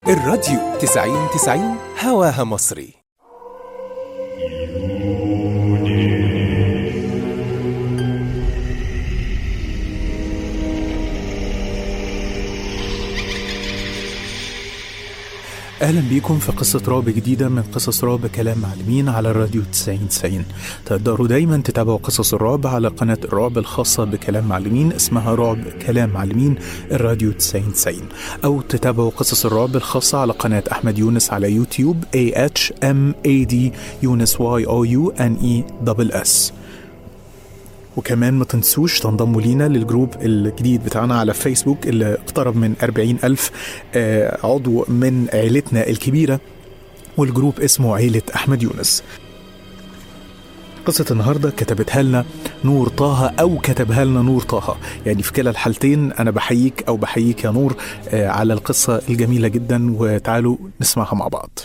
الراديو 90 90 هواها مصري اهلا بيكم في قصة رعب جديدة من قصص رعب كلام معلمين على الراديو 90 90 تقدروا دايما تتابعوا قصص الرعب على قناة الرعب الخاصة بكلام معلمين اسمها رعب كلام معلمين الراديو 90 90 او تتابعوا قصص الرعب الخاصة على قناة احمد يونس على يوتيوب A H M A D يونس Y O U N E S وكمان ما تنسوش تنضموا لينا للجروب الجديد بتاعنا على فيسبوك اللي اقترب من 40 ألف آه، عضو من عيلتنا الكبيرة والجروب اسمه عيلة أحمد يونس قصة النهاردة كتبتها لنا نور طه أو كتبها لنا نور طه يعني في كلا الحالتين أنا بحييك أو بحييك يا نور آه، على القصة الجميلة جدا وتعالوا نسمعها مع بعض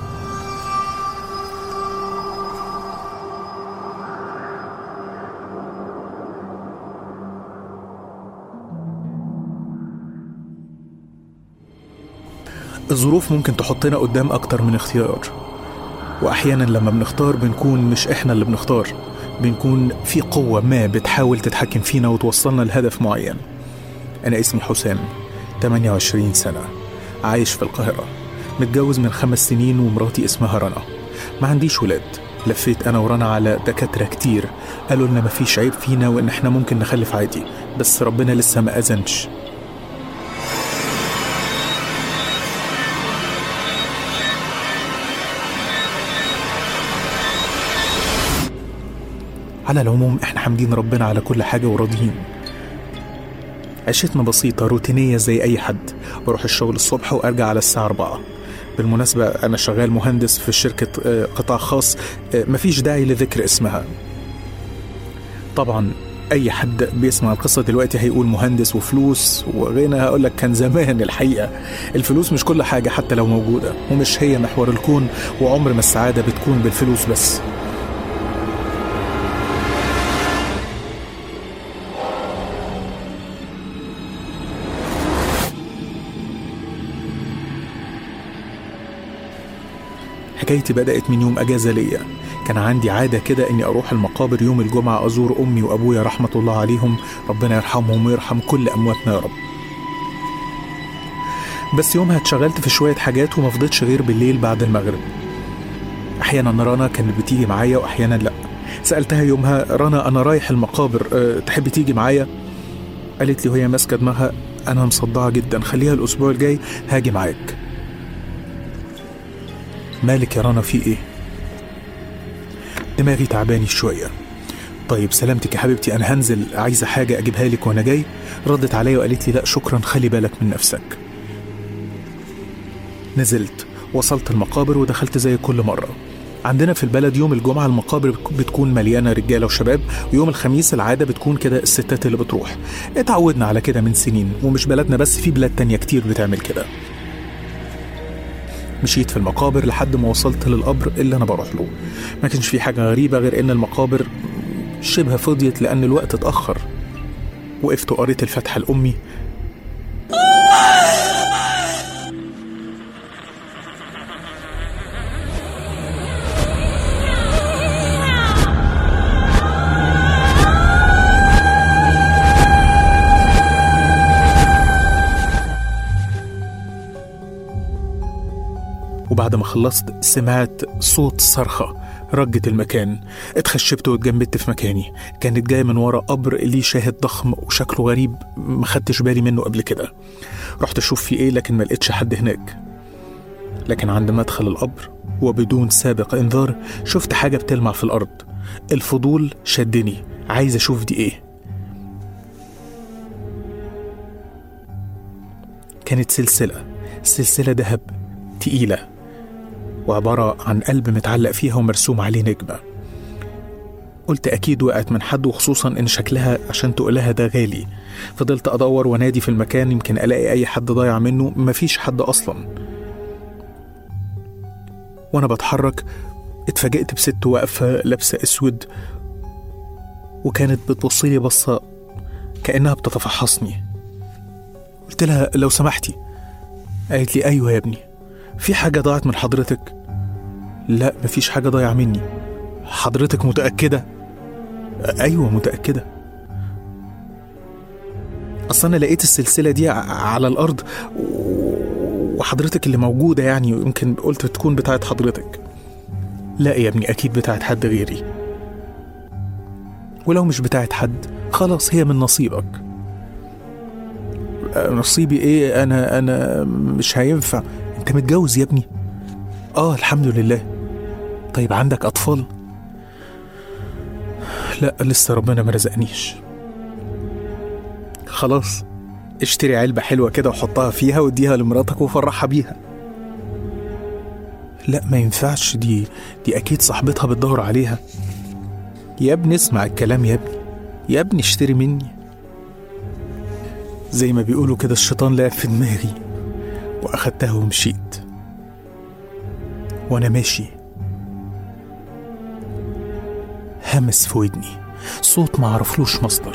الظروف ممكن تحطنا قدام أكتر من اختيار وأحيانا لما بنختار بنكون مش إحنا اللي بنختار بنكون في قوة ما بتحاول تتحكم فينا وتوصلنا لهدف معين أنا اسمي حسام 28 سنة عايش في القاهرة متجوز من خمس سنين ومراتي اسمها رنا ما عنديش ولاد لفيت أنا ورنا على دكاترة كتير قالوا لنا مفيش عيب فينا وإن إحنا ممكن نخلف عادي بس ربنا لسه ما أذنش على العموم احنا حامدين ربنا على كل حاجة وراضيين عيشتنا بسيطة روتينية زي أي حد بروح الشغل الصبح وأرجع على الساعة 4 بالمناسبة أنا شغال مهندس في شركة آه، قطاع خاص آه، مفيش داعي لذكر اسمها طبعا أي حد بيسمع القصة دلوقتي هيقول مهندس وفلوس وغنى هقول لك كان زمان الحقيقة الفلوس مش كل حاجة حتى لو موجودة ومش هي محور الكون وعمر ما السعادة بتكون بالفلوس بس حكايتي بدأت من يوم أجازة ليا كان عندي عادة كده إني أروح المقابر يوم الجمعة أزور أمي وأبويا رحمة الله عليهم ربنا يرحمهم ويرحم كل أمواتنا يا رب بس يومها اتشغلت في شوية حاجات وما فضيتش غير بالليل بعد المغرب أحيانا رنا كانت بتيجي معايا وأحيانا لأ سألتها يومها رنا أنا رايح المقابر أه تحبي تيجي معايا قالت لي وهي ماسكة دماغها أنا مصدعة جدا خليها الأسبوع الجاي هاجي معاك مالك يا رنا في ايه دماغي تعباني شويه طيب سلامتك يا حبيبتي انا هنزل عايزه حاجه اجيبها لك وانا جاي ردت عليا وقالت لي لا شكرا خلي بالك من نفسك نزلت وصلت المقابر ودخلت زي كل مره عندنا في البلد يوم الجمعة المقابر بتكون مليانة رجالة وشباب ويوم الخميس العادة بتكون كده الستات اللي بتروح اتعودنا على كده من سنين ومش بلدنا بس في بلاد تانية كتير بتعمل كده مشيت في المقابر لحد ما وصلت للقبر اللي انا بروح له ما كانش في حاجه غريبه غير ان المقابر شبه فضيت لان الوقت اتاخر وقفت وقريت الفاتحه لامي وبعد ما خلصت سمعت صوت صرخة رجت المكان اتخشبت واتجمدت في مكاني كانت جاية من ورا قبر ليه شاهد ضخم وشكله غريب ما خدتش بالي منه قبل كده رحت اشوف في ايه لكن ما لقيتش حد هناك لكن عند مدخل القبر وبدون سابق انذار شفت حاجة بتلمع في الارض الفضول شدني عايز اشوف دي ايه كانت سلسلة سلسلة ذهب تقيلة وعبارة عن قلب متعلق فيها ومرسوم عليه نجمة قلت أكيد وقعت من حد وخصوصا إن شكلها عشان تقولها ده غالي فضلت أدور ونادي في المكان يمكن ألاقي أي حد ضايع منه مفيش حد أصلا وأنا بتحرك اتفاجئت بست واقفة لابسة أسود وكانت بتبصلي بصة كأنها بتتفحصني قلت لها لو سمحتي قالت لي أيوة يا ابني في حاجة ضاعت من حضرتك لا مفيش حاجة ضايعة مني حضرتك متأكدة أيوة متأكدة أصل أنا لقيت السلسلة دي ع- على الأرض و- وحضرتك اللي موجودة يعني يمكن قلت تكون بتاعت حضرتك لا يا ابني أكيد بتاعت حد غيري ولو مش بتاعت حد خلاص هي من نصيبك أه، نصيبي ايه انا انا مش هينفع انت متجوز يا ابني اه الحمد لله طيب عندك اطفال لا لسه ربنا ما رزقنيش خلاص اشتري علبة حلوة كده وحطها فيها واديها لمراتك وفرحها بيها لا ما ينفعش دي دي اكيد صاحبتها بتدور عليها يا ابني اسمع الكلام يا ابني يا ابني اشتري مني زي ما بيقولوا كده الشيطان لعب في دماغي واخدتها ومشيت وانا ماشي همس في ودني صوت ما عرفلوش مصدر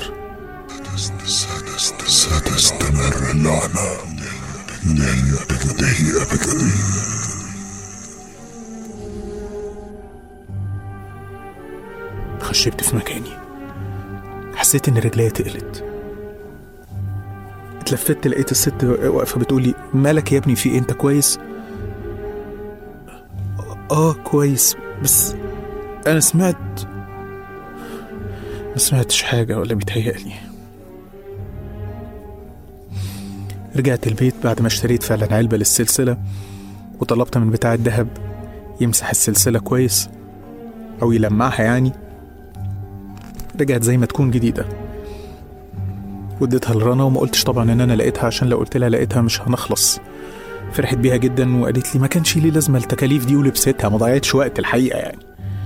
ستستمر اللعنة لن تنتهي أبدا خشبت في مكاني حسيت ان رجليا تقلت اتلفت لقيت الست واقفه بتقولي مالك يا ابني في ايه انت كويس اه كويس بس انا سمعت ما سمعتش حاجه ولا بيتهيألي رجعت البيت بعد ما اشتريت فعلا علبه للسلسله وطلبت من بتاع الدهب يمسح السلسله كويس او يلمعها يعني رجعت زي ما تكون جديدة وديتها لرنا وما قلتش طبعا ان انا لقيتها عشان لو قلت لها لقيتها مش هنخلص فرحت بيها جدا وقالت لي ما كانش ليه لازمه التكاليف دي ولبستها ما ضيعتش وقت الحقيقه يعني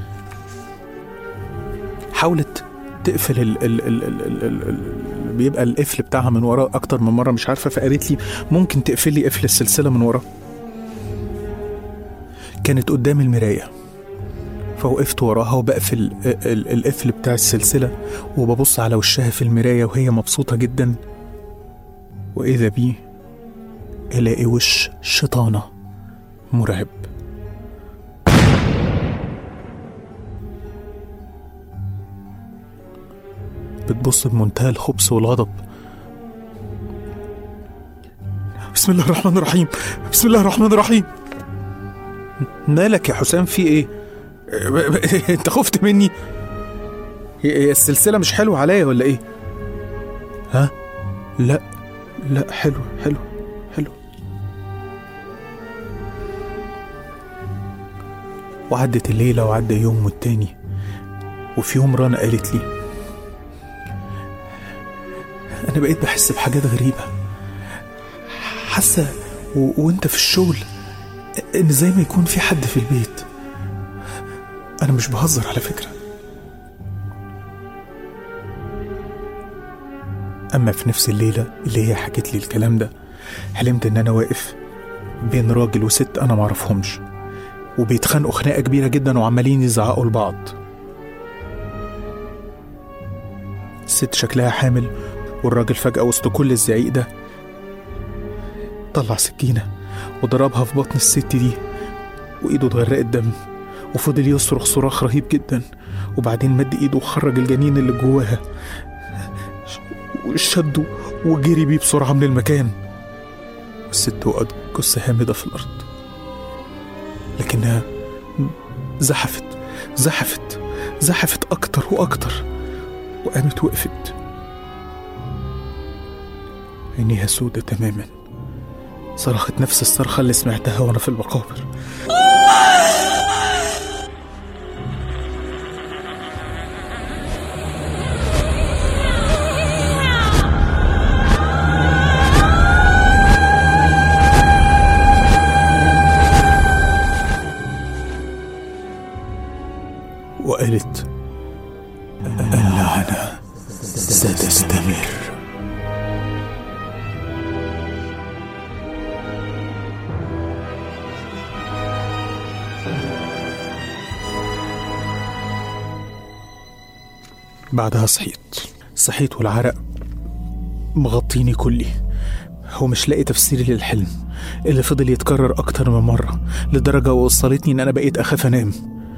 حاولت تقفل ال ال ال ال ال ال ال بيبقى القفل بتاعها من ورا اكتر من مره مش عارفه فقالت لي ممكن تقفلي قفل السلسله من ورا كانت قدام المرايه فوقفت وراها وبقفل ال- ال- القفل بتاع السلسلة وببص على وشها في المراية وهي مبسوطة جدا وإذا بي ألاقي وش شيطانة مرعب بتبص بمنتهى الخبث والغضب بسم الله الرحمن الرحيم بسم الله الرحمن الرحيم مالك يا حسام في ايه انت خفت مني هي هي السلسلة مش حلوة عليا ولا ايه ها لا لا حلو حلو حلو وعدت الليلة وعدى يوم والتاني وفي يوم رنا قالت لي أنا بقيت بحس بحاجات غريبة حاسة و... وأنت في الشغل إن زي ما يكون في حد في البيت أنا مش بهزر على فكرة أما في نفس الليلة اللي هي حكت لي الكلام ده حلمت إن أنا واقف بين راجل وست أنا معرفهمش وبيتخانقوا خناقة كبيرة جدا وعمالين يزعقوا لبعض الست شكلها حامل والراجل فجأة وسط كل الزعيق ده طلع سكينة وضربها في بطن الست دي وإيده اتغرقت دم وفضل يصرخ صراخ رهيب جدا وبعدين مد إيده وخرج الجنين اللي جواها شده وجري بيه بسرعة من المكان الست وقعت جثة هامدة في الأرض لكنها زحفت زحفت زحفت أكتر وأكتر وقامت وقفت عينيها سودة تماما صرخت نفس الصرخة اللي سمعتها وأنا في المقابر وقالت اللعنة ستستمر بعدها صحيت صحيت والعرق مغطيني كلي ومش لاقي تفسير للحلم اللي فضل يتكرر أكتر من مرة لدرجة وصلتني إن أنا بقيت أخاف أنام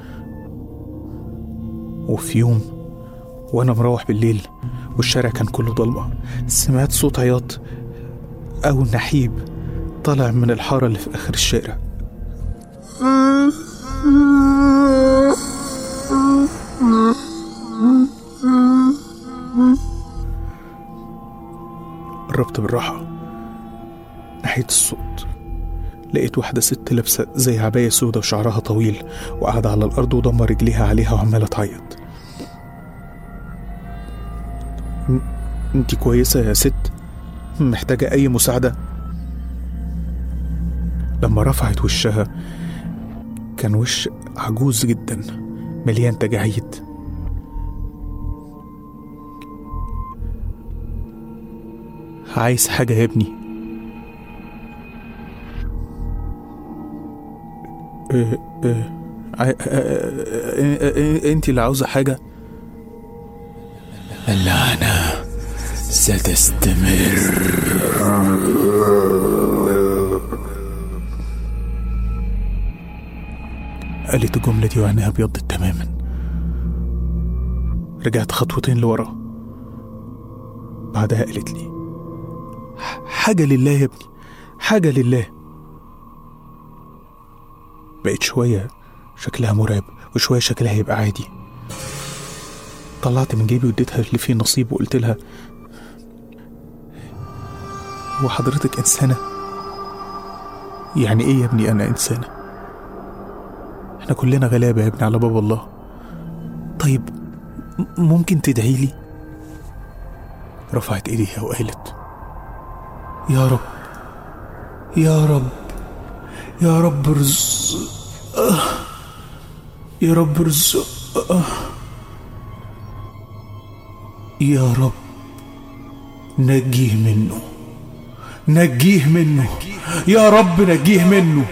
وفي يوم وأنا مروح بالليل والشارع كان كله ضلمة سمعت صوت عياط أو نحيب طالع من الحارة اللي في آخر الشارع قربت بالراحة ناحية الصوت لقيت واحدة ست لابسة زي عباية سودة وشعرها طويل وقاعدة على الأرض وضم رجليها عليها وعمالة تعيط "ن- انتي كويسة يا ست؟ محتاجة أي مساعدة؟ لما رفعت وشها كان وش عجوز جدا مليان تجاعيد عايز حاجة يا ابني إيه إيه ع- انت اللي عاوزة حاجة اللعنة ستستمر قالت الجملة دي وعينيها ابيضت تماما رجعت خطوتين لورا بعدها قالت لي "ح- حاجة لله يا ابني حاجة لله بقيت شوية شكلها مرعب وشوية شكلها يبقى عادي طلعت من جيبي واديتها اللي فيه نصيب وقلت لها هو حضرتك إنسانة؟ يعني إيه يا ابني أنا إنسانة؟ احنا كلنا غلابة يا ابني على باب الله طيب م- ممكن تدعي لي رفعت ايديها وقالت يا رب يا رب يا رب ارزق آه. يا رب ارزق آه. يا رب نجيه منه نجيه منه يا رب نجيه منه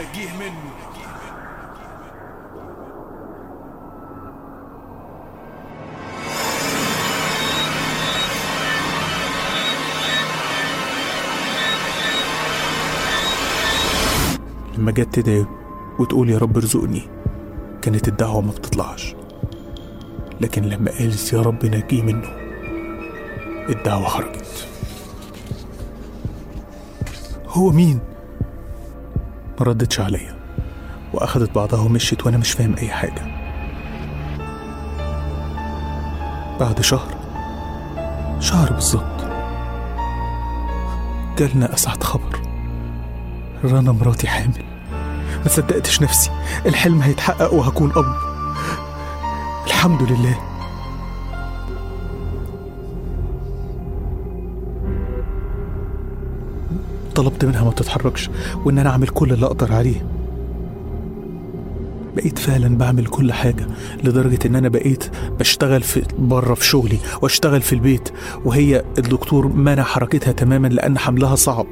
لما جت تدعي وتقول يا رب ارزقني كانت الدعوة ما بتطلعش لكن لما قالت يا رب نجيه منه الدعوة خرجت هو مين؟ ما ردتش عليا وأخدت بعضها ومشيت وأنا مش فاهم أي حاجة بعد شهر شهر بالظبط جالنا أسعد خبر رنا مراتي حامل ما صدقتش نفسي الحلم هيتحقق وهكون أب الحمد لله طلبت منها ما تتحركش وان انا اعمل كل اللي اقدر عليه بقيت فعلا بعمل كل حاجة لدرجة ان انا بقيت بشتغل في بره في شغلي واشتغل في البيت وهي الدكتور منع حركتها تماما لان حملها صعب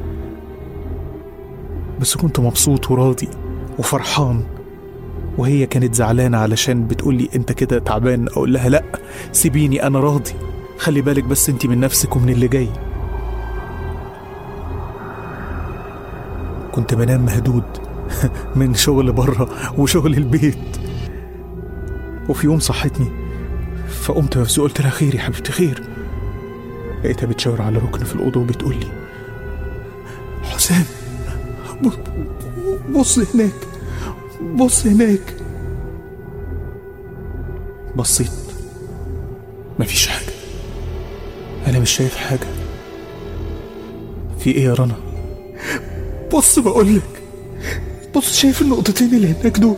بس كنت مبسوط وراضي وفرحان وهي كانت زعلانة علشان بتقولي انت كده تعبان اقول لها لا سيبيني انا راضي خلي بالك بس انت من نفسك ومن اللي جاي كنت بنام مهدود من شغل بره وشغل البيت وفي يوم صحتني فقمت مفزوع قلت لها خير يا حبيبتي خير لقيتها بتشاور على ركن في الأوضة وبتقول لي حسام بص, بص هناك بص هناك بصيت مفيش حاجة أنا مش شايف حاجة في إيه يا رنا بص بقولك بص شايف النقطتين اللي هناك دول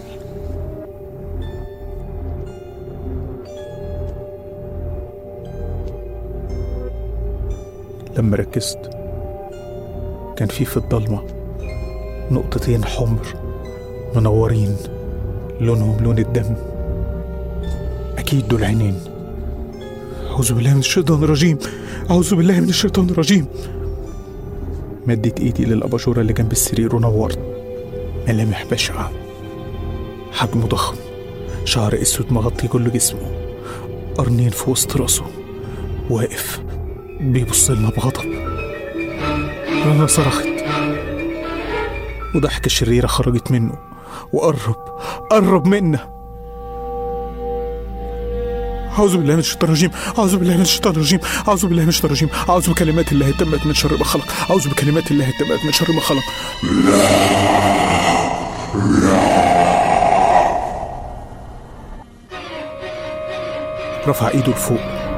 لما ركزت كان في في الضلمة نقطتين حمر منورين لونهم لون الدم أكيد دول عينين أعوذ بالله من الشيطان الرجيم أعوذ بالله من الشيطان الرجيم مدت ايدي للاباجوره اللي جنب السرير ونورت ملامح بشعه حجمه ضخم شعر اسود مغطي كل جسمه قرنين في وسط راسه واقف بيبص لنا بغضب رنا صرخت وضحكة شريرة خرجت منه وقرب قرب منا أعوذ بالله من الشيطان الرجيم أعوذ بالله من الشيطان الرجيم أعوذ بالله من الشيطان الرجيم أعوذ بكلمات الله التامات من شر ما خلق أعوذ بكلمات الله التامات من شر ما خلق رفع ايده لفوق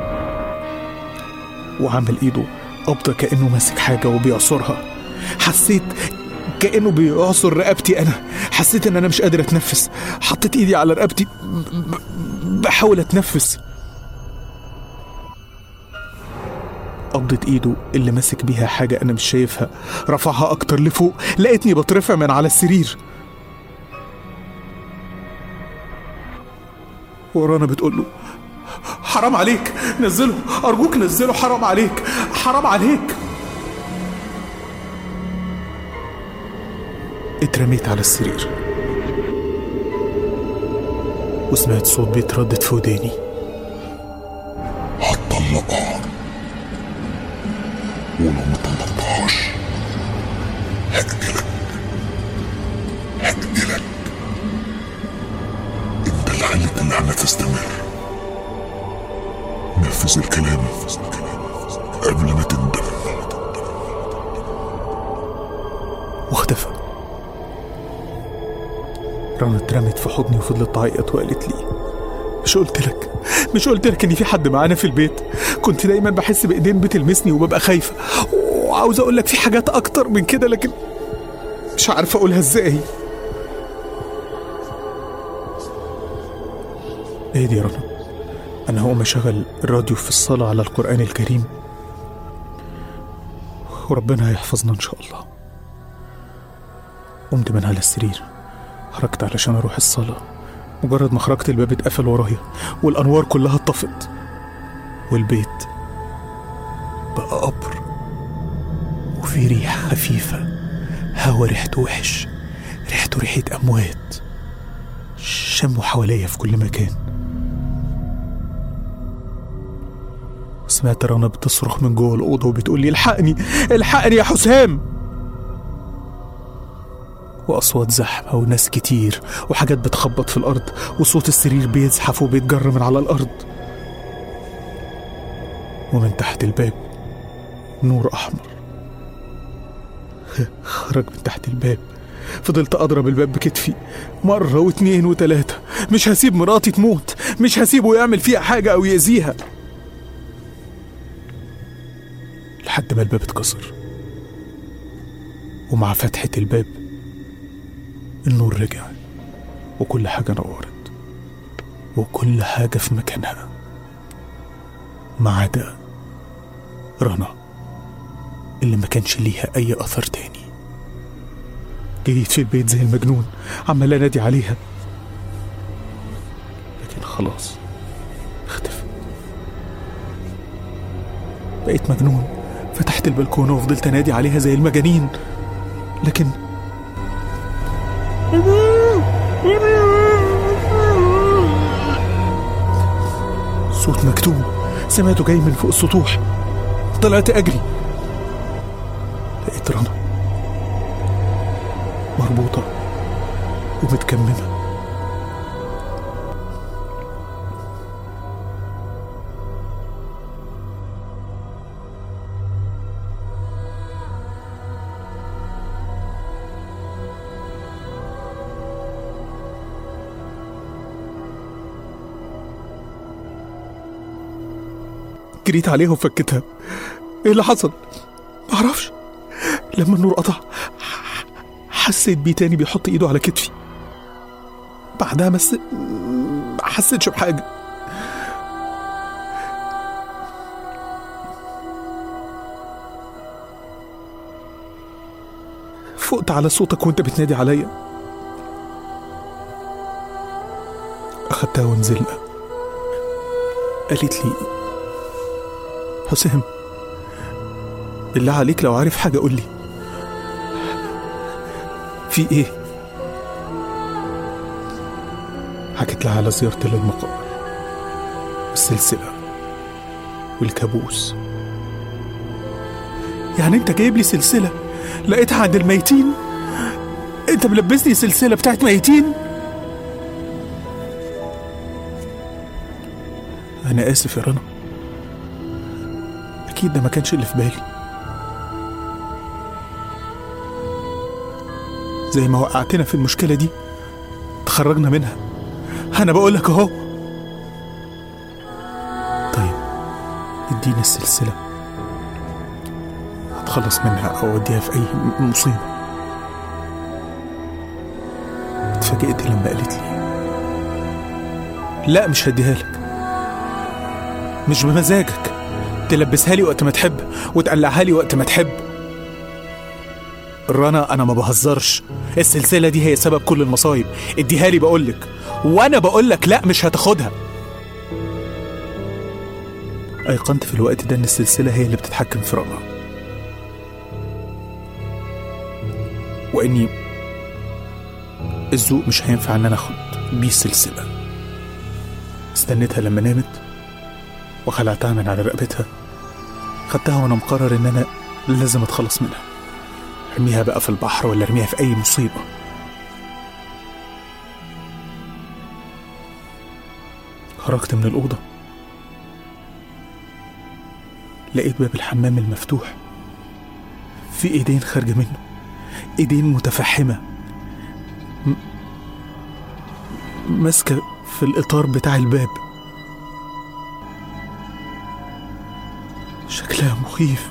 وعمل ايده قبضة كأنه ماسك حاجة وبيعصرها حسيت كأنه بيعصر رقبتي أنا حسيت إن أنا مش قادر أتنفس حطيت إيدي على رقبتي ب- ب- بحاول أتنفس قبضة إيده اللي ماسك بيها حاجة أنا مش شايفها رفعها أكتر لفوق لقيتني بترفع من على السرير ورانا بتقول له حرام عليك نزله أرجوك نزله حرام عليك حرام عليك اترميت على السرير وسمعت صوت بيتردد في وداني هتطلقها ولو ما طلقتهاش هقتلك هقتلك انت اللي خليت اللعنة تستمر نفذ الكلام قبل ما تندم واختفى رنا اترمت في حضني وفضلت تعيط وقالت لي مش قلت لك مش قلت لك ان في حد معانا في البيت كنت دايما بحس بايدين بتلمسني وببقى خايفه وعاوز اقول لك في حاجات اكتر من كده لكن مش عارف اقولها ازاي ايه دي يا رنا انا هقوم اشغل الراديو في الصاله على القران الكريم وربنا هيحفظنا ان شاء الله قمت من على السرير خرجت علشان اروح الصاله مجرد ما خرجت الباب اتقفل ورايا والانوار كلها اتطفت والبيت بقى قبر وفي ريحه خفيفه هوا ريحته وحش ريحته ريحه اموات شموا حواليا في كل مكان سمعت رنا بتصرخ من جوه الأوضة وبتقول لي الحقني الحقني يا حسام وأصوات زحمة وناس كتير وحاجات بتخبط في الأرض وصوت السرير بيزحف وبيتجر من على الأرض ومن تحت الباب نور أحمر خرج من تحت الباب فضلت أضرب الباب بكتفي مرة واتنين وتلاتة مش هسيب مراتي تموت مش هسيبه يعمل فيها حاجة أو يأذيها لحد ما الباب اتكسر ومع فتحة الباب النور رجع وكل حاجة نورت وكل حاجة في مكانها ما عدا رنا اللي ما كانش ليها أي أثر تاني جريت في البيت زي المجنون عمال أنادي عليها لكن خلاص اختفت بقيت مجنون فتحت البلكونة وفضلت أنادي عليها زي المجانين لكن صوت مكتوم سمعته جاي من فوق السطوح طلعت أجري لقيت رنا مربوطة ومتكممة جريت عليها وفكتها ايه اللي حصل معرفش لما النور قطع ح- حسيت بيه تاني بيحط ايده على كتفي بعدها بس ما حسيتش بحاجه فقت على صوتك وانت بتنادي عليا اخدتها ونزلنا قالت لي حسام بالله عليك لو عارف حاجة قول لي في ايه حكيت لها على زيارتي للمقابر والسلسلة والكابوس يعني انت جايب لي سلسلة لقيتها عند الميتين انت ملبسني سلسلة بتاعت ميتين انا اسف يا رنا اكيد ده ما كانش اللي في بالي زي ما وقعتنا في المشكلة دي تخرجنا منها انا بقولك اهو طيب اديني السلسلة هتخلص منها او اوديها في اي مصيبة اتفاجئت لما قالت لي لا مش هديها لك مش بمزاجك تلبسها لي وقت ما تحب وتقلعها لي وقت ما تحب رنا انا ما بهزرش السلسله دي هي سبب كل المصايب اديها لي بقولك وانا بقولك لا مش هتاخدها ايقنت في الوقت ده ان السلسله هي اللي بتتحكم في رنا واني الذوق مش هينفع ان انا اخد بيه السلسله استنيتها لما نامت وخلعتها من على رقبتها خدتها وانا مقرر ان انا لازم اتخلص منها ارميها بقى في البحر ولا ارميها في اي مصيبه خرجت من الاوضه لقيت باب الحمام المفتوح في ايدين خارجه منه ايدين متفحمه م- ماسكه في الاطار بتاع الباب شكلها مخيف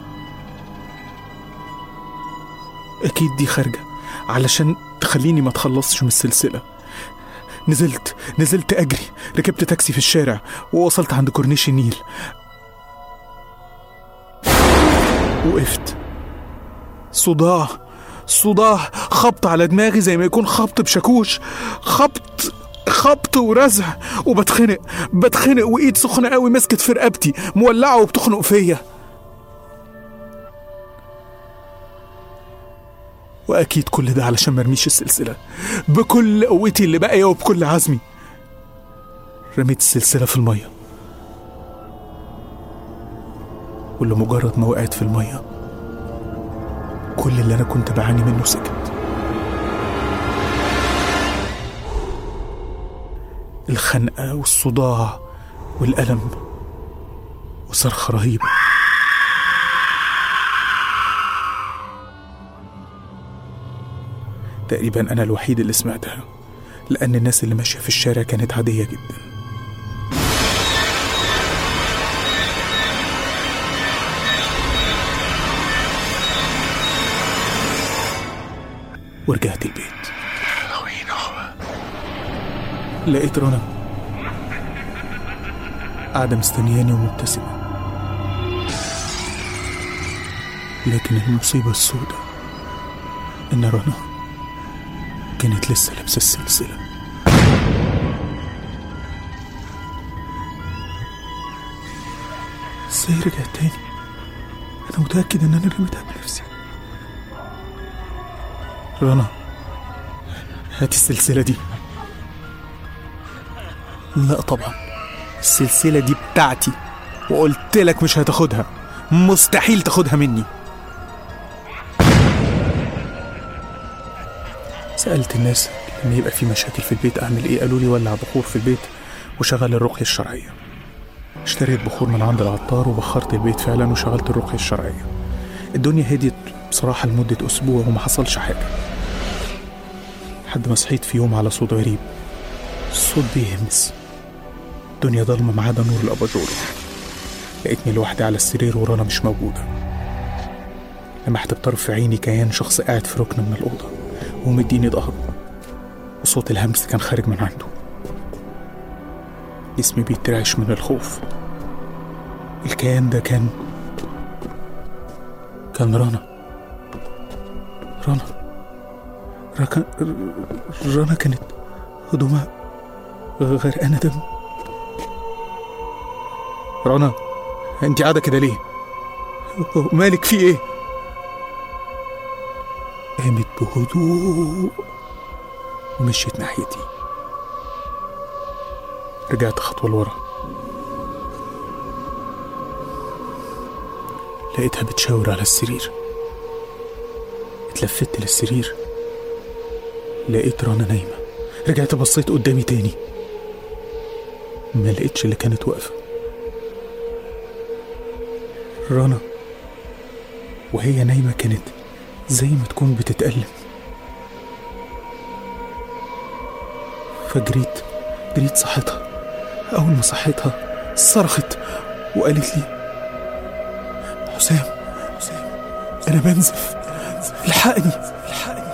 اكيد دي خارجه علشان تخليني ما اتخلصش من السلسله نزلت نزلت اجري ركبت تاكسي في الشارع ووصلت عند كورنيش النيل وقفت صداع صداع خبط على دماغي زي ما يكون خبط بشاكوش خبط خبط ورزع وبتخنق بتخنق وايد سخنه قوي مسكت في رقبتي مولعه وبتخنق فيا واكيد كل ده علشان مرميش السلسله بكل قوتي اللي باقيه وبكل عزمي رميت السلسله في الميه ولمجرد ما وقعت في الميه كل اللي انا كنت بعاني منه سكت الخنقه والصداع والالم وصرخه رهيبه تقريبا أنا الوحيد اللي سمعتها لأن الناس اللي ماشية في الشارع كانت عادية جدا ورجعت البيت لقيت رنا قاعدة مستنياني ومبتسمة لكن المصيبة السوداء إن رنا كانت لسه لابسة السلسلة ازاي رجعت تاني انا متأكد ان انا رميتها بنفسي رنا هاتي السلسلة دي لا طبعا السلسلة دي بتاعتي وقلت لك مش هتاخدها مستحيل تاخدها مني سألت الناس لما يبقى في مشاكل في البيت أعمل إيه قالوا لي ولع بخور في البيت وشغل الرقية الشرعية اشتريت بخور من عند العطار وبخرت البيت فعلا وشغلت الرقية الشرعية الدنيا هديت بصراحة لمدة أسبوع وما حصلش حاجة لحد ما صحيت في يوم على صوت غريب الصوت بيهمس الدنيا ضلمة ما عدا نور الأباجور لقيتني لوحدي على السرير ورانا مش موجودة لمحت بطرف عيني كيان شخص قاعد في ركن من الأوضة ومديني ظهره وصوت الهمس كان خارج من عنده جسمي بيترعش من الخوف الكيان ده كان كان رنا رنا ركن... رنا كانت هدومها غرقانة دم رنا انت قاعدة كده ليه؟ مالك في ايه؟ قامت بهدوء ومشيت ناحيتي رجعت خطوة لورا لقيتها بتشاور على السرير اتلفت للسرير لقيت رنا نايمة رجعت بصيت قدامي تاني ما لقيتش اللي كانت واقفة رنا وهي نايمة كانت زي ما تكون بتتألم فجريت جريت صحتها أول ما صحتها صرخت وقالت لي حسام حسام أنا بنزف الحقني الحقني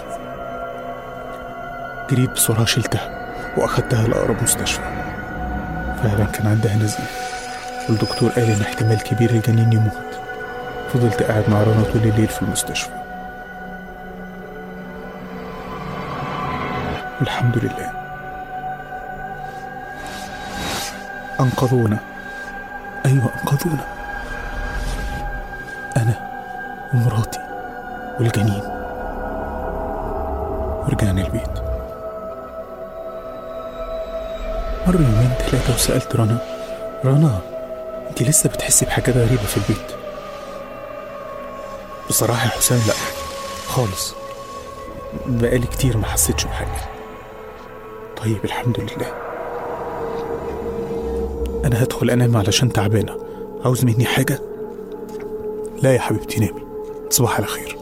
جريت بسرعة شلتها وأخدتها لأقرب مستشفى فعلا كان عندها نزيف والدكتور قال إن احتمال كبير الجنين يموت فضلت قاعد مع رنا طول الليل في المستشفى والحمد لله أنقذونا أيوة أنقذونا أنا ومراتي والجنين ورجعنا البيت مر يومين ثلاثة وسألت رنا رنا انت لسه بتحسي بحاجات غريبة في البيت بصراحة يا حسام لا خالص بقالي كتير ما حسيتش بحاجة طيب الحمد لله أنا هدخل أنام علشان تعبانة عاوز مني حاجة؟ لا يا حبيبتي نامي تصبح على خير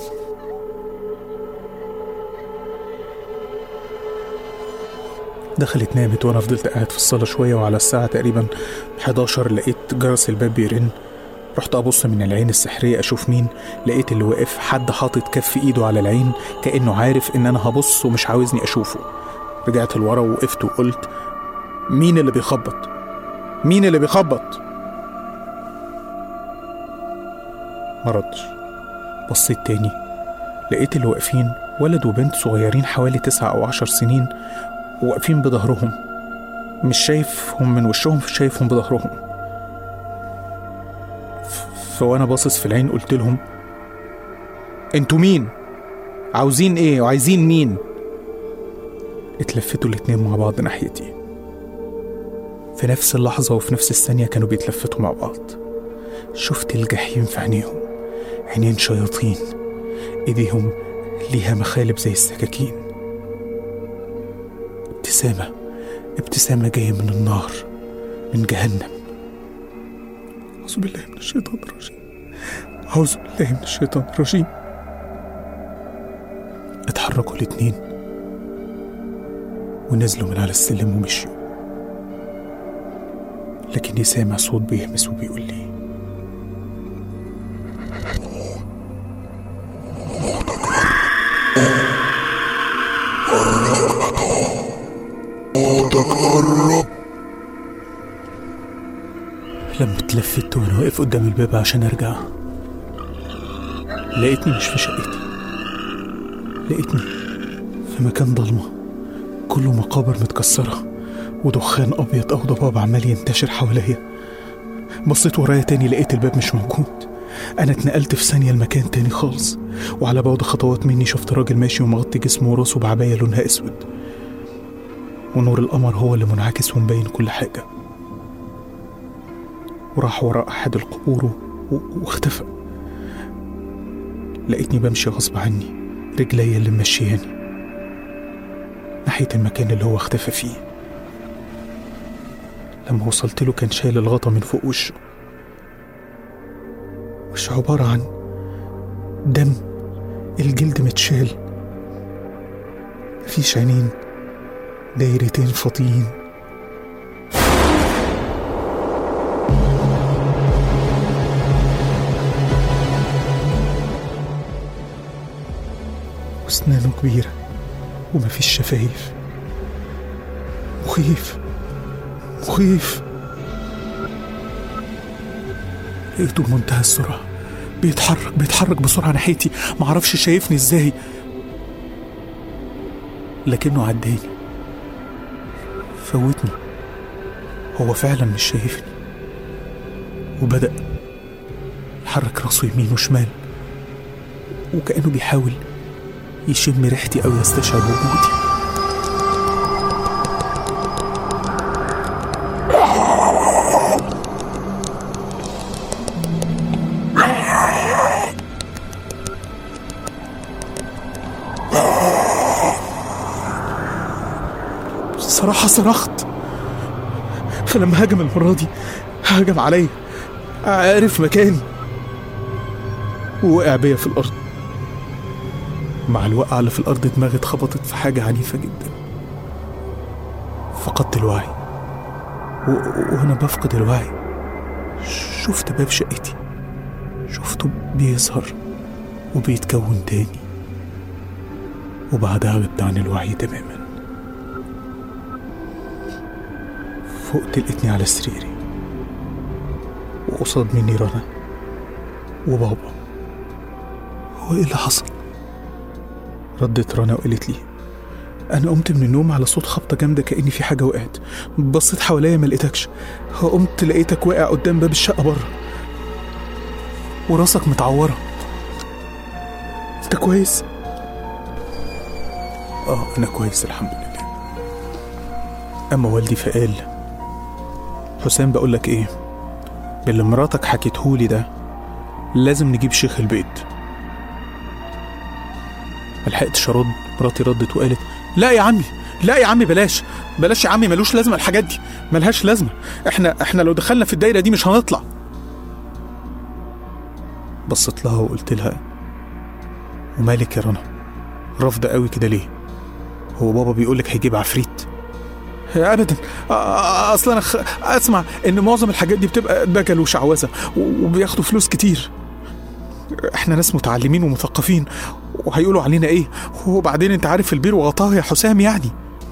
دخلت نامت وانا فضلت قاعد في الصاله شويه وعلى الساعه تقريبا 11 لقيت جرس الباب بيرن رحت ابص من العين السحريه اشوف مين لقيت اللي واقف حد حاطط كف ايده على العين كانه عارف ان انا هبص ومش عاوزني اشوفه رجعت لورا ووقفت وقلت مين اللي بيخبط مين اللي بيخبط ما ردش بصيت تاني لقيت اللي واقفين ولد وبنت صغيرين حوالي تسعة أو عشر سنين واقفين بظهرهم مش شايفهم من وشهم شايفهم بظهرهم ف- فوانا باصص في العين قلت لهم انتوا مين عاوزين ايه وعايزين مين اتلفتوا الاتنين مع بعض ناحيتي في نفس اللحظة وفي نفس الثانية كانوا بيتلفتوا مع بعض شفت الجحيم في عينيهم عينين شياطين ايديهم ليها مخالب زي السكاكين ابتسامة ابتسامة جاية من النار من جهنم أعوذ بالله من الشيطان الرجيم أعوذ بالله من الشيطان الرجيم اتحركوا الاتنين ونزلوا من على السلم ومشيوا لكني سامع صوت بيهمس وبيقول لي تقرب لما اتلفت وانا واقف قدام الباب عشان ارجع لقيتني مش في شقتي لقيتني في مكان ضلمة كله مقابر متكسرة ودخان أبيض أو ضباب عمال ينتشر حواليا بصيت ورايا تاني لقيت الباب مش موجود أنا اتنقلت في ثانية لمكان تاني خالص وعلى بعد خطوات مني شفت راجل ماشي ومغطي جسمه وراسه بعباية لونها أسود ونور القمر هو اللي منعكس ومبين كل حاجة وراح وراء أحد القبور و- واختفى لقيتني بمشي غصب عني رجلي اللي ممشياني ناحية المكان اللي هو اختفى فيه لما وصلت له كان شايل الغطا من فوق وشه وشه عبارة عن دم الجلد متشال مفيش عينين دايرتين فاضيين واسنانه كبيرة ومفيش شفايف مخيف مخيف لقيته بمنتهى السرعة بيتحرك بيتحرك بسرعة ناحيتي معرفش شايفني ازاي لكنه عداني فوتني هو فعلا مش شايفني وبدأ يحرك راسه يمين وشمال وكأنه بيحاول يشم ريحتي أو يستشعر وجودي صراحة صرخت فلما هجم المرة دي هجم عليا عارف مكاني ووقع بيا في الأرض مع الوقعة اللي في الأرض دماغي اتخبطت في حاجة عنيفة جدا فقدت الوعي و... وأنا بفقد الوعي شفت باب شقتي شفته بيظهر وبيتكون تاني وبعدها غبت عن الوعي تماما فقت لقيتني على سريري وقصاد مني رنا وبابا هو ايه اللي حصل ردت رنا وقالت لي انا قمت من النوم على صوت خبطه جامده كاني في حاجه وقعت بصيت حواليا ما لقيتكش قمت لقيتك واقع قدام باب الشقه بره وراسك متعوره انت كويس اه انا كويس الحمد لله اما والدي فقال حسام بقول لك ايه باللي مراتك حكيتهولي ده لازم نجيب شيخ البيت ملحقتش ارد مراتي ردت وقالت لا يا عمي لا يا عمي بلاش بلاش يا عمي ملوش لازمه الحاجات دي ملهاش لازمه احنا احنا لو دخلنا في الدايره دي مش هنطلع بصيت لها وقلت لها ومالك يا رنا رافضه قوي كده ليه هو بابا بيقولك هيجيب عفريت ابدا أ- أ- اصل انا خ... اسمع ان معظم الحاجات دي بتبقى دجل وشعوذه و- وبياخدوا فلوس كتير احنا ناس متعلمين ومثقفين وهيقولوا علينا ايه وبعدين انت عارف البير وغطاه يا حسام يعني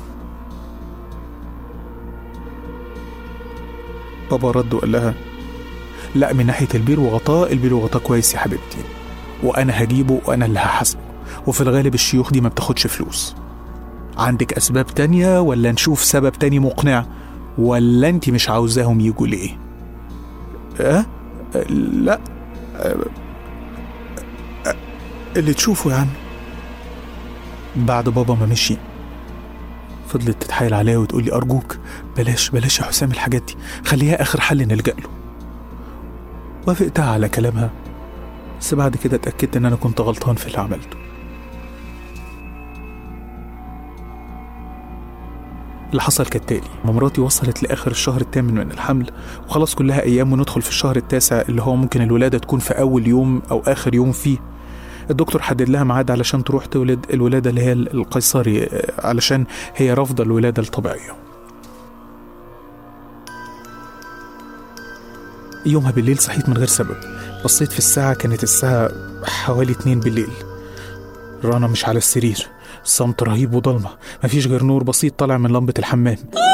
بابا رد وقال لها لا من ناحيه البير وغطاه البير وغطاه كويس يا حبيبتي وانا هجيبه وانا اللي هحاسبه وفي الغالب الشيوخ دي ما بتاخدش فلوس عندك اسباب تانية ولا نشوف سبب تاني مقنع ولا انت مش عاوزاهم يجوا ليه اه لا أه؟ أه، اللي تشوفه يا عم بعد بابا ما مشي فضلت تتحايل عليا وتقول لي ارجوك بلاش بلاش يا حسام الحاجات دي خليها اخر حل نلجا له وافقتها على كلامها بس بعد كده اتاكدت ان انا كنت غلطان في اللي عملته اللي حصل كالتالي مراتي وصلت لاخر الشهر الثامن من الحمل وخلاص كلها ايام وندخل في الشهر التاسع اللي هو ممكن الولاده تكون في اول يوم او اخر يوم فيه الدكتور حدد لها ميعاد علشان تروح تولد الولاده اللي هي القيصري آه، علشان هي رافضه الولاده الطبيعيه يومها بالليل صحيت من غير سبب بصيت في الساعة كانت الساعة حوالي اتنين بالليل رنا مش على السرير صمت رهيب وضلمة مفيش غير نور بسيط طالع من لمبة الحمام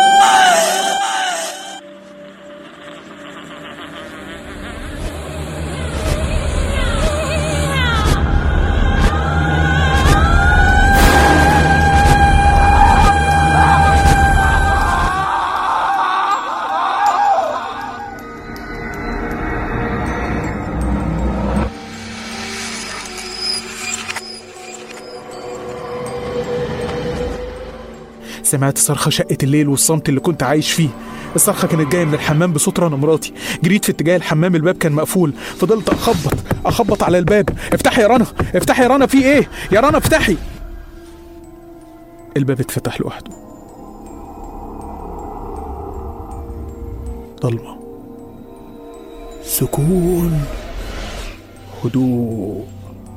سمعت صرخة شقة الليل والصمت اللي كنت عايش فيه الصرخة كانت جاية من الحمام بصوت رنا مراتي جريت في اتجاه الحمام الباب كان مقفول فضلت أخبط أخبط على الباب افتحي يا رنا افتحي يا رنا في ايه يا رنا افتحي الباب اتفتح لوحده ضلمة سكون هدوء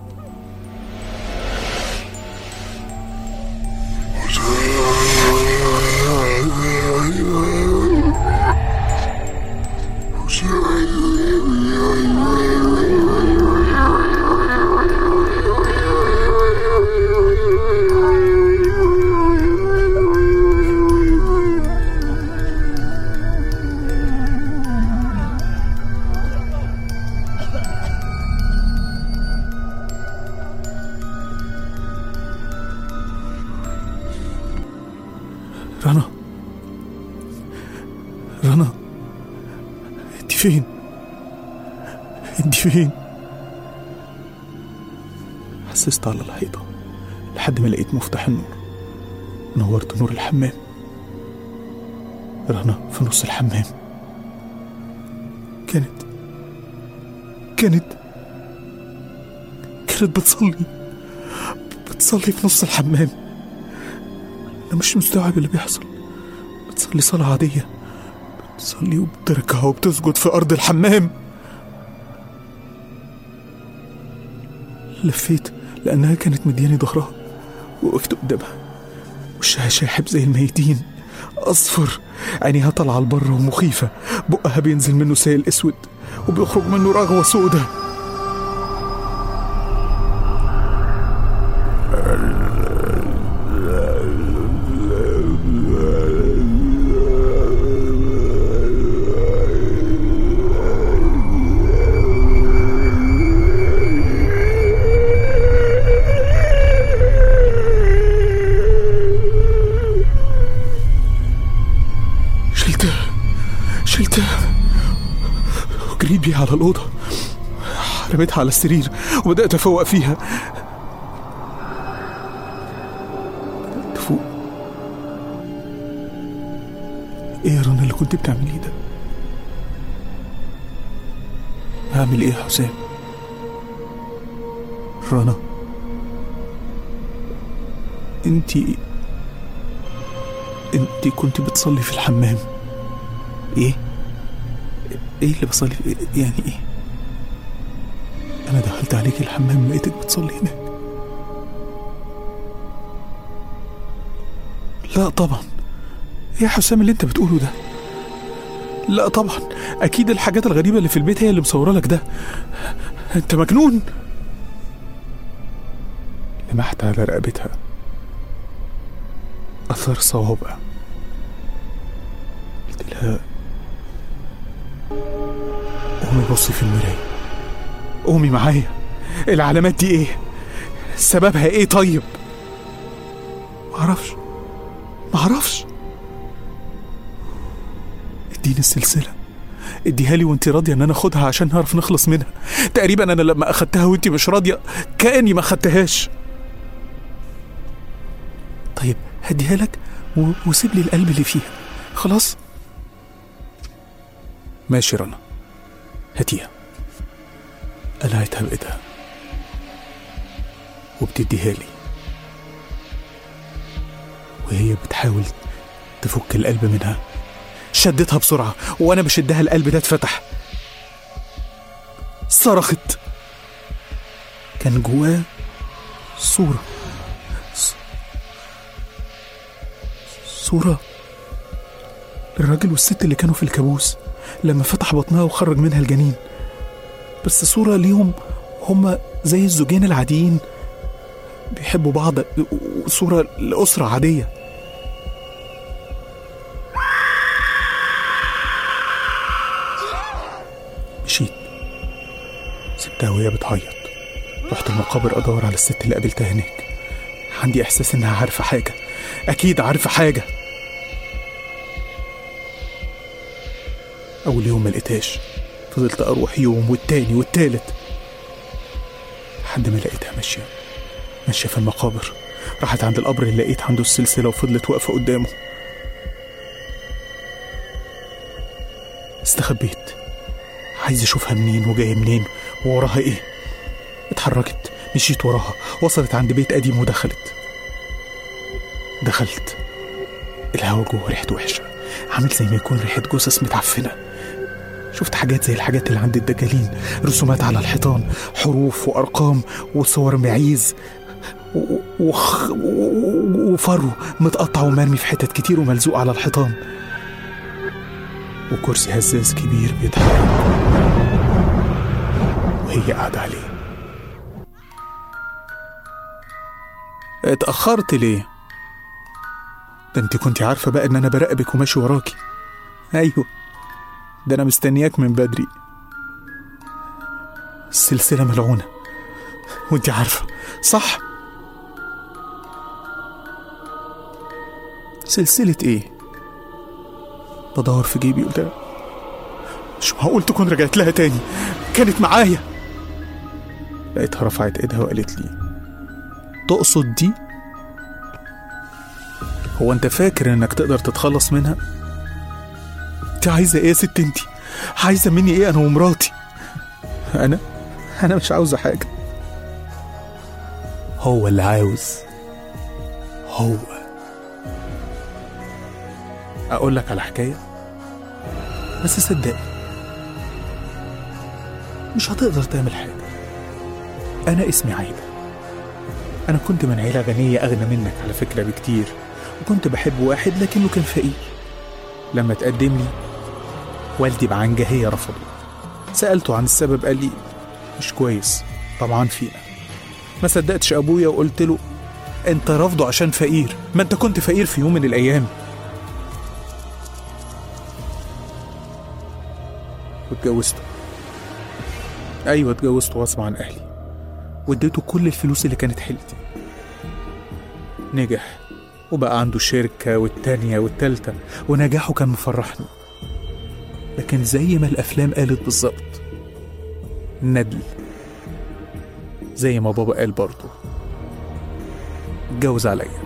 رنا رنا انت فين انت فين حسست على الحيطة لحد ما لقيت مفتاح النور نورت نور الحمام رنا في نص الحمام كانت كانت كانت بتصلي بتصلي في نص الحمام انا مش مستوعب اللي بيحصل بتصلي صلاة عادية بتصلي وبتركع وبتسجد في أرض الحمام لفيت لأنها كانت مدياني ظهرها وقفت قدامها وشها شاحب زي الميتين أصفر عينيها طالعة لبره ومخيفة بقها بينزل منه سائل أسود وبيخرج منه رغوة سودة شلتها شلتها وجريت بيها على الأوضة رميتها على السرير وبدأت أفوق فيها بدأت أفوق إيه يا رنا اللي كنت بتعمليه ده؟ أعمل إيه يا حسام؟ رنا انتي انتي كنت بتصلي في الحمام ايه ايه اللي بصلي في يعني ايه انا دخلت عليك الحمام لقيتك بتصلي هناك لا طبعا ايه يا حسام اللي انت بتقوله ده لا طبعا اكيد الحاجات الغريبه اللي في البيت هي اللي مصوره لك ده انت مجنون لمحت على رقبتها اثر صوابع قلت لها قومي بصي في المرايه قومي معايا العلامات دي ايه سببها ايه طيب معرفش معرفش اديني السلسله اديها لي وانت راضيه ان انا اخدها عشان نعرف نخلص منها تقريبا انا لما اخدتها وانت مش راضيه كاني ما اخدتهاش طيب هديها لك و... وسيب لي القلب اللي فيها خلاص ماشي رنا هاتيها قلعتها بإيدها وبتديها لي وهي بتحاول تفك القلب منها شدتها بسرعة وأنا بشدها القلب ده اتفتح صرخت كان جواه صورة ص- صورة الراجل والست اللي كانوا في الكابوس لما فتح بطنها وخرج منها الجنين بس صورة ليهم هما زي الزوجين العاديين بيحبوا بعض صورة لأسرة عادية مشيت سبتها وهي بتعيط رحت المقابر أدور على الست اللي قابلتها هناك عندي إحساس إنها عارفة حاجة أكيد عارفة حاجة أول يوم ما لقيتهاش فضلت أروح يوم والتاني والتالت لحد ما لقيتها ماشية ماشية في المقابر راحت عند القبر اللي لقيت عنده السلسلة وفضلت واقفة قدامه استخبيت عايز اشوفها منين وجاية منين ووراها ايه اتحركت مشيت وراها وصلت عند بيت قديم ودخلت دخلت الهوا جوه ريحته وحشة عامل زي ما يكون ريحة جثث متعفنة شفت حاجات زي الحاجات اللي عند الدجالين رسومات على الحيطان حروف وأرقام وصور معيز و- وخ- و- وفرو متقطع ومرمي في حتت كتير وملزوق على الحيطان وكرسي هزاز كبير بيتحرك وهي قاعدة عليه اتأخرت ليه؟ ده انت كنت عارفة بقى ان انا براقبك وماشي وراكي ايوه ده انا مستنياك من بدري السلسلة ملعونة وانت عارفة صح سلسلة ايه بدور في جيبي قلت مش معقول تكون رجعت لها تاني كانت معايا لقيتها رفعت ايدها وقالت لي تقصد دي هو انت فاكر انك تقدر تتخلص منها انت عايزه ايه يا ست انت عايزه مني ايه انا ومراتي انا انا مش عاوزه حاجه هو اللي عاوز هو اقول لك على حكايه بس صدقني مش هتقدر تعمل حاجه انا اسمي عايده انا كنت من عيله غنيه اغنى منك على فكره بكتير وكنت بحب واحد لكنه كان فقير لما تقدم لي والدي بعنجهيه رفضه سالته عن السبب قال لي مش كويس طبعا فينا ما صدقتش ابويا وقلت له انت رافضه عشان فقير ما انت كنت فقير في يوم من الايام واتجوزته ايوه اتجوزته غصب عن اهلي واديته كل الفلوس اللي كانت حيلتي نجح وبقى عنده شركة والتانية والتالتة ونجاحه كان مفرحني لكن زي ما الأفلام قالت بالظبط ندل زي ما بابا قال برضه اتجوز عليا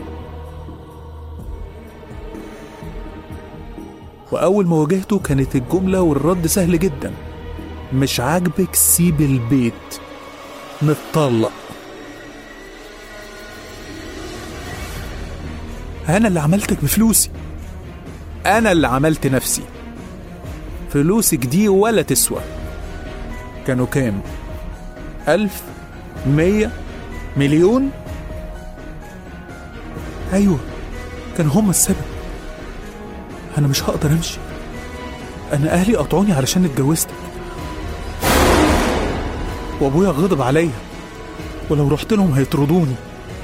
وأول ما واجهته كانت الجملة والرد سهل جدا مش عاجبك سيب البيت نتطلق أنا اللي عملتك بفلوسي أنا اللي عملت نفسي فلوسك دي ولا تسوى كانوا كام ألف مية مليون أيوة كان هما السبب أنا مش هقدر أمشي أنا أهلي قطعوني علشان اتجوزتك وأبويا غضب عليا ولو رحت لهم هيطردوني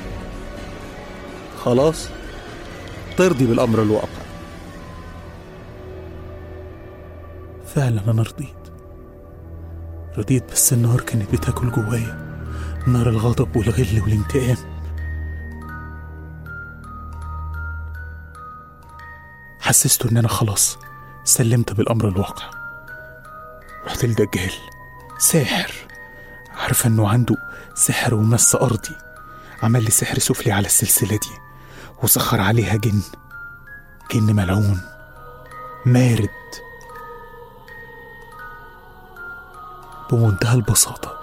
خلاص ترضي بالأمر الواقع فعلا أنا رضيت رضيت بس النار كانت بتاكل جوايا نار الغضب والغل والانتقام حسست ان انا خلاص سلمت بالامر الواقع رحت لدجال ساحر عارفه انه عنده سحر ومس ارضي عمل لي سحر سفلي على السلسله دي وسخر عليها جن جن ملعون مارد بمنتهى البساطة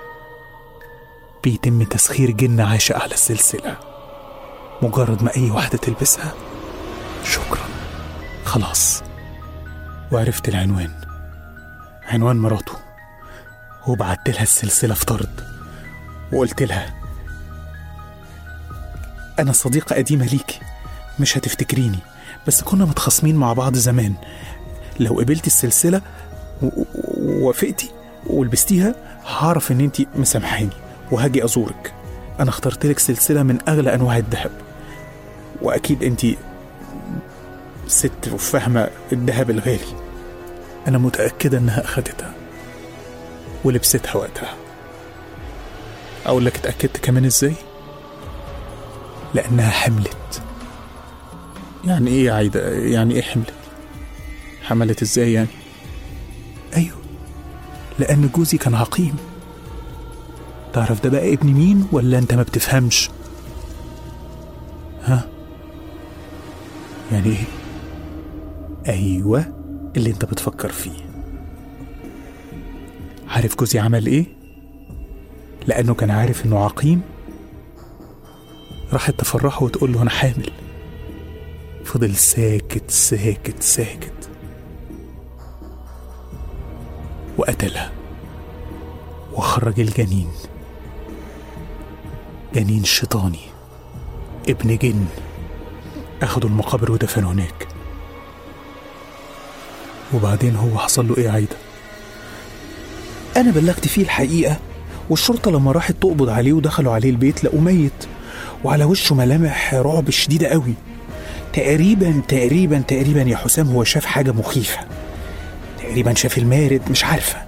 بيتم تسخير جن عاشق على السلسلة مجرد ما أي واحدة تلبسها شكرا خلاص وعرفت العنوان عنوان مراته وبعت لها السلسلة في طرد وقلت لها أنا صديقة قديمة ليكي مش هتفتكريني بس كنا متخاصمين مع بعض زمان لو قبلتي السلسلة و- و- ووافقتي ولبستيها هعرف ان انتي مسامحاني وهاجي ازورك انا اخترت لك سلسله من اغلى انواع الذهب واكيد انتي ست وفاهمه الذهب الغالي انا متاكده انها اخدتها ولبستها وقتها اقول لك اتاكدت كمان ازاي لانها حملت يعني ايه يا عايده يعني ايه حملت حملت ازاي يعني ايوه لأن جوزي كان عقيم تعرف ده بقى ابن مين ولا أنت ما بتفهمش ها يعني إيه أيوة اللي أنت بتفكر فيه عارف جوزي عمل إيه لأنه كان عارف إنه عقيم راحت تفرحه وتقول له أنا حامل فضل ساكت ساكت ساكت وقتلها وخرج الجنين جنين شيطاني ابن جن أخدوا المقابر ودفنوا هناك وبعدين هو حصل له إيه يا عايدة؟ أنا بلغت فيه الحقيقة والشرطة لما راحت تقبض عليه ودخلوا عليه البيت لقوه ميت وعلى وشه ملامح رعب شديدة قوي تقريبا تقريبا تقريبا يا حسام هو شاف حاجة مخيفة تقريبا شاف المارد مش عارفة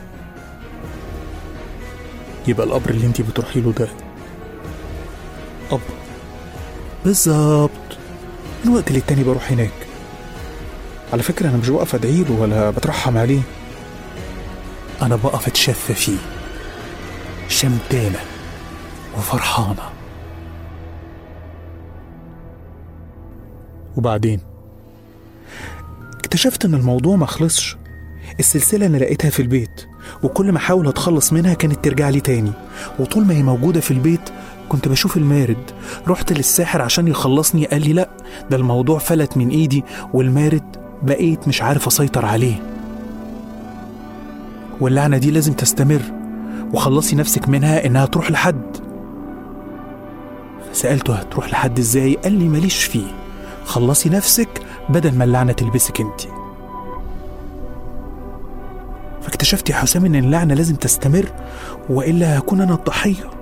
يبقى القبر اللي انتي بتروحي له ده قبر بالظبط من وقت للتاني بروح هناك على فكرة أنا مش بقف أدعي له ولا بترحم عليه أنا بقف أتشفى فيه شمتانة وفرحانة وبعدين اكتشفت ان الموضوع ما خلصش السلسلة اللي لقيتها في البيت وكل ما احاول اتخلص منها كانت ترجع لي تاني وطول ما هي موجودة في البيت كنت بشوف المارد رحت للساحر عشان يخلصني قال لي لا ده الموضوع فلت من ايدي والمارد بقيت مش عارف اسيطر عليه واللعنة دي لازم تستمر وخلصي نفسك منها انها تروح لحد فسألته هتروح لحد ازاي قال لي ماليش فيه خلصي نفسك بدل ما اللعنة تلبسك انت فاكتشفت يا حسام ان اللعنة لازم تستمر والا هكون انا الضحية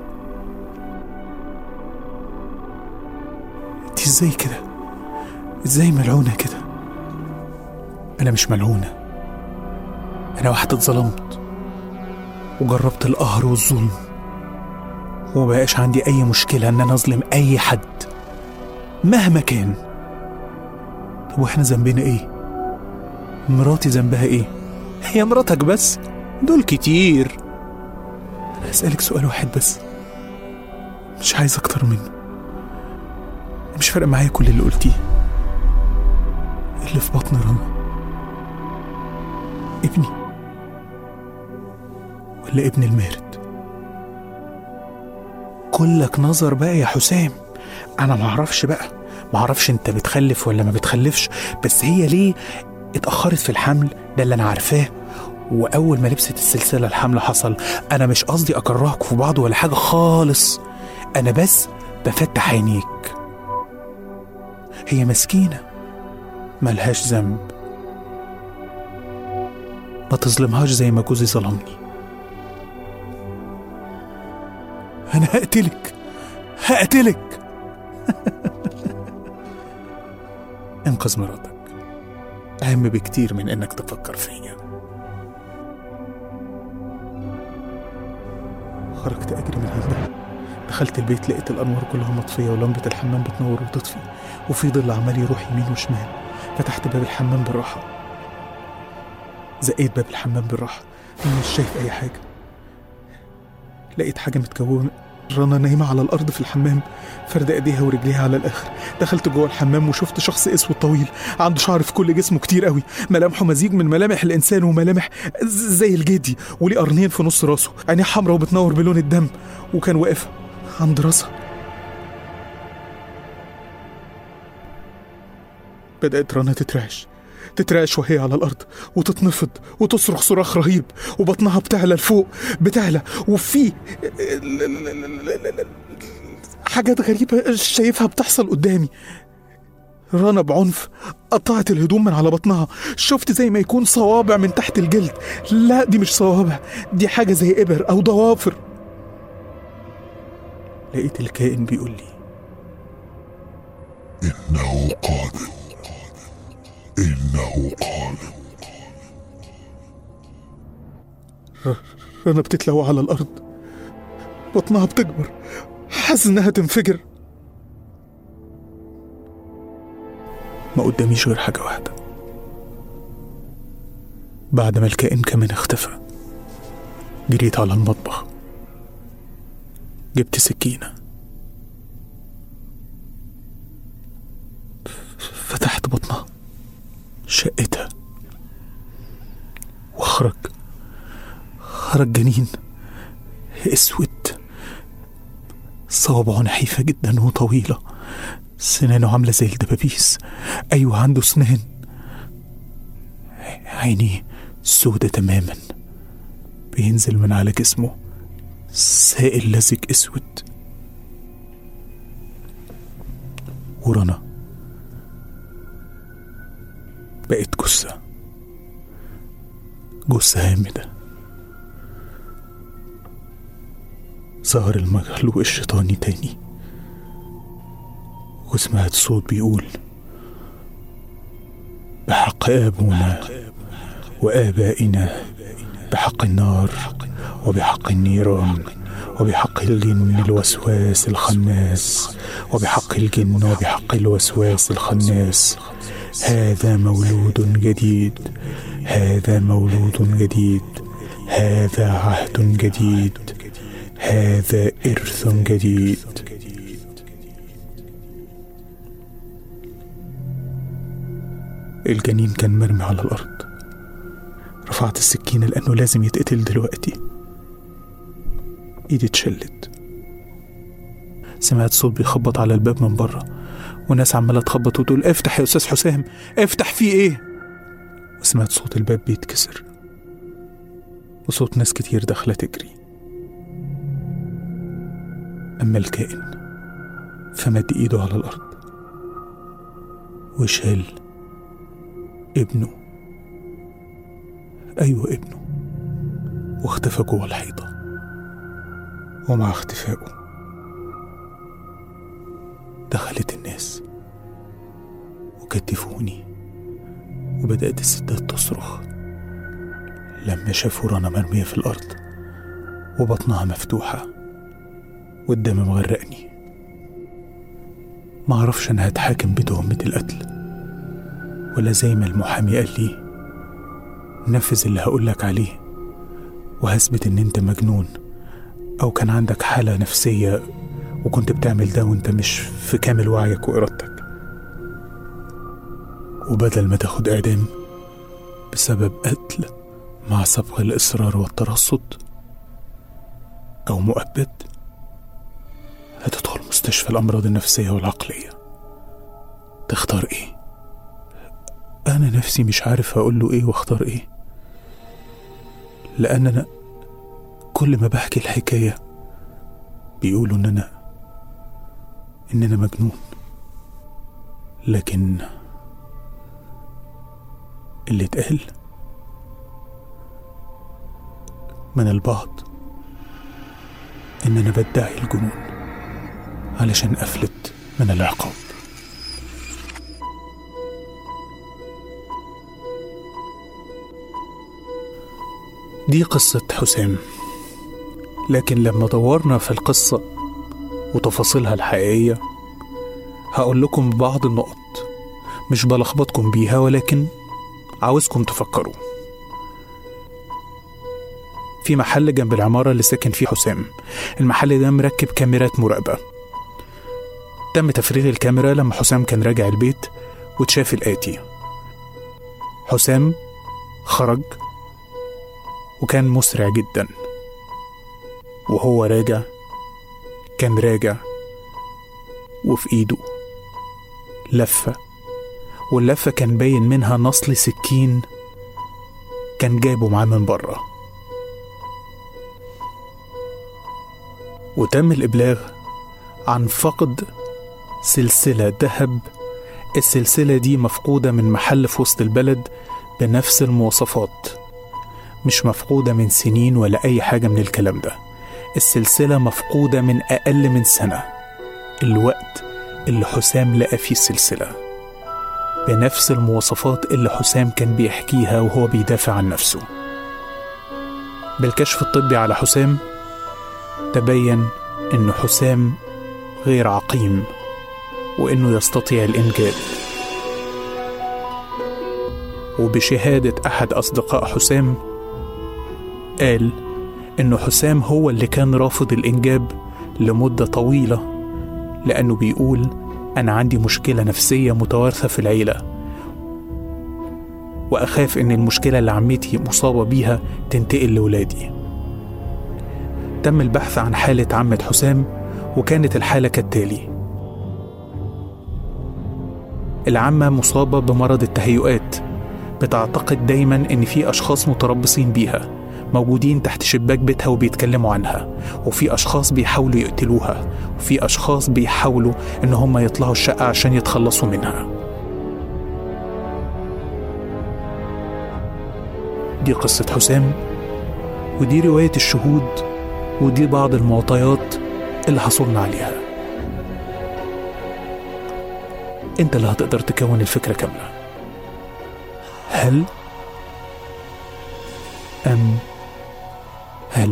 انت ازاي كده ازاي ملعونة كده انا مش ملعونة انا واحدة اتظلمت وجربت القهر والظلم ومبقاش عندي اي مشكلة ان انا اظلم اي حد مهما كان طب واحنا ذنبنا ايه مراتي ذنبها ايه هي مراتك بس دول كتير انا هسألك سؤال واحد بس مش عايز اكتر منه مش فارق معايا كل اللي قلتيه اللي في بطن رنا ابني ولا ابن المارد كلك نظر بقى يا حسام انا معرفش بقى معرفش انت بتخلف ولا ما بتخلفش بس هي ليه اتأخرت في الحمل ده اللي انا عارفاه واول ما لبست السلسلة الحمل حصل انا مش قصدي اكرهك في بعض ولا حاجة خالص انا بس بفتح عينيك هي مسكينة ملهاش ذنب ما تظلمهاش زي ما جوزي ظلمني انا هقتلك هقتلك انقذ مراتك اهم بكتير من انك تفكر فيا خرجت اجري من عندها دخلت البيت لقيت الانوار كلها مطفيه ولمبه الحمام بتنور وتطفي وفي ظل عمال يروح يمين وشمال فتحت باب الحمام بالراحه زقيت باب الحمام بالراحه انا مش شايف اي حاجه لقيت حاجه متكونه رنا نايمة على الأرض في الحمام فردة إيديها ورجليها على الآخر دخلت جوه الحمام وشفت شخص أسود طويل عنده شعر في كل جسمه كتير قوي ملامحه مزيج من ملامح الإنسان وملامح ز- زي الجدي وليه قرنين في نص راسه عينيه حمرا وبتنور بلون الدم وكان واقف عند راسها بدأت رنا تترعش تترعش وهي على الأرض وتتنفض وتصرخ صراخ رهيب وبطنها بتعلى لفوق بتعلى وفي حاجات غريبة شايفها بتحصل قدامي رنا بعنف قطعت الهدوم من على بطنها شفت زي ما يكون صوابع من تحت الجلد لا دي مش صوابع دي حاجة زي إبر أو ضوافر لقيت الكائن بيقول لي إنه قادم إنه قادم رنا بتتلوى على الأرض بطنها بتكبر حاسس إنها تنفجر ما قداميش غير حاجة واحدة بعد ما الكائن كمان اختفى جريت على المطبخ جبت سكينة فتحت بطنها شقتها واخرج خرج جنين اسود صوابعه نحيفة جدا وطويلة سنانه عاملة زي الدبابيس أيوة عنده سنان عينيه سودة تماما بينزل من على جسمه سائل لزج اسود ورنا بقت جثة جثة هامدة ظهر المخلوق الشيطاني تاني وسمعت صوت بيقول بحق آبونا وآبائنا بحق النار وبحق النيران وبحق الجن الوسواس الخناس وبحق الجن وبحق الوسواس الخناس هذا مولود جديد هذا مولود جديد هذا عهد جديد هذا إرث جديد الجنين كان مرمي على الأرض رفعت السكينة لأنه لازم يتقتل دلوقتي إيدي اتشلت سمعت صوت بيخبط على الباب من بره وناس عمالة تخبط وتقول افتح يا أستاذ حسام افتح في إيه وسمعت صوت الباب بيتكسر وصوت ناس كتير داخلة تجري أما الكائن فمد إيده على الأرض وشال ابنه أيوة ابنه واختفى جوه الحيطة ومع اختفائه دخلت الناس وكتفوني وبدأت الستات تصرخ لما شافوا رنا مرمية في الأرض وبطنها مفتوحة والدم مغرقني معرفش أنا هتحاكم بتهمة القتل ولا زي ما المحامي قال لي نفذ اللي هقولك عليه وهثبت إن أنت مجنون أو كان عندك حالة نفسية وكنت بتعمل ده وأنت مش في كامل وعيك وإرادتك وبدل ما تاخد إعدام بسبب قتل مع سبق الإصرار والترصد أو مؤبد هتدخل مستشفى الأمراض النفسية والعقلية تختار إيه؟ أنا نفسي مش عارف أقول له إيه واختار إيه لأن أنا كل ما بحكي الحكاية بيقولوا إن أنا إن أنا مجنون لكن اللي اتقال من البعض إن أنا بدعي الجنون علشان أفلت من العقاب دي قصة حسام لكن لما دورنا في القصة وتفاصيلها الحقيقية هقول لكم بعض النقط مش بلخبطكم بيها ولكن عاوزكم تفكروا في محل جنب العمارة اللي ساكن فيه حسام المحل ده مركب كاميرات مراقبة تم تفريغ الكاميرا لما حسام كان راجع البيت وتشاف الآتي حسام خرج وكان مسرع جدا وهو راجع كان راجع وفي ايده لفة واللفة كان باين منها نصل سكين كان جايبه معاه من بره وتم الإبلاغ عن فقد سلسلة ذهب السلسلة دي مفقودة من محل في وسط البلد بنفس المواصفات مش مفقودة من سنين ولا أي حاجة من الكلام ده السلسلة مفقودة من أقل من سنة الوقت اللي حسام لقى فيه السلسلة بنفس المواصفات اللي حسام كان بيحكيها وهو بيدافع عن نفسه بالكشف الطبي على حسام تبين إن حسام غير عقيم وإنه يستطيع الإنجاب وبشهادة أحد أصدقاء حسام قال إنه حسام هو اللي كان رافض الإنجاب لمدة طويلة لأنه بيقول أنا عندي مشكلة نفسية متوارثة في العيلة وأخاف إن المشكلة اللي عمتي مصابة بيها تنتقل لولادي تم البحث عن حالة عمة حسام وكانت الحالة كالتالي العمة مصابة بمرض التهيؤات بتعتقد دايما إن في أشخاص متربصين بيها موجودين تحت شباك بيتها وبيتكلموا عنها وفي أشخاص بيحاولوا يقتلوها وفي أشخاص بيحاولوا إن هم يطلعوا الشقة عشان يتخلصوا منها دي قصة حسام ودي رواية الشهود ودي بعض المعطيات اللي حصلنا عليها انت اللي هتقدر تكون الفكرة كاملة هل أم هل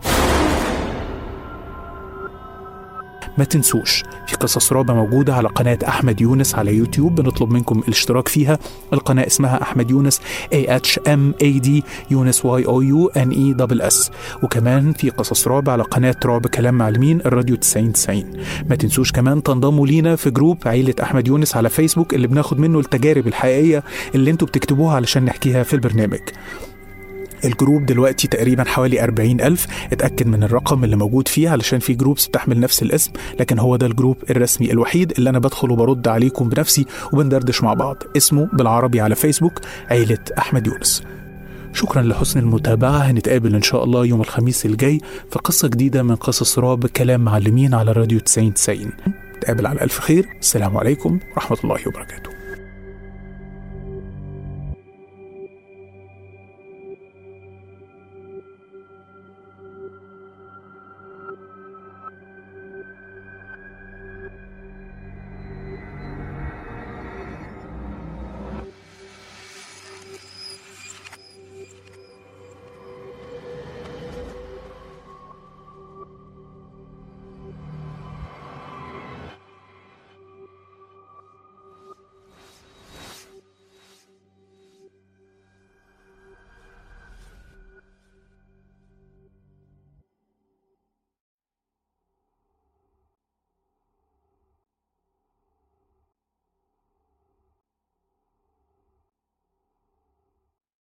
ما تنسوش في قصص رعب موجودة على قناة أحمد يونس على يوتيوب بنطلب منكم الاشتراك فيها القناة اسمها أحمد يونس A H M A D يونس Y O U N E S S وكمان في قصص رعب على قناة رعب كلام معلمين الراديو 90 90 ما تنسوش كمان تنضموا لينا في جروب عيلة أحمد يونس على فيسبوك اللي بناخد منه التجارب الحقيقية اللي انتوا بتكتبوها علشان نحكيها في البرنامج الجروب دلوقتي تقريبا حوالي 40 ألف اتأكد من الرقم اللي موجود فيه علشان في جروبس بتحمل نفس الاسم لكن هو ده الجروب الرسمي الوحيد اللي أنا بدخل وبرد عليكم بنفسي وبندردش مع بعض اسمه بالعربي على فيسبوك عيلة أحمد يونس شكرا لحسن المتابعة هنتقابل إن شاء الله يوم الخميس الجاي في قصة جديدة من قصص رعب كلام معلمين على راديو 90 90 نتقابل على ألف خير السلام عليكم ورحمة الله وبركاته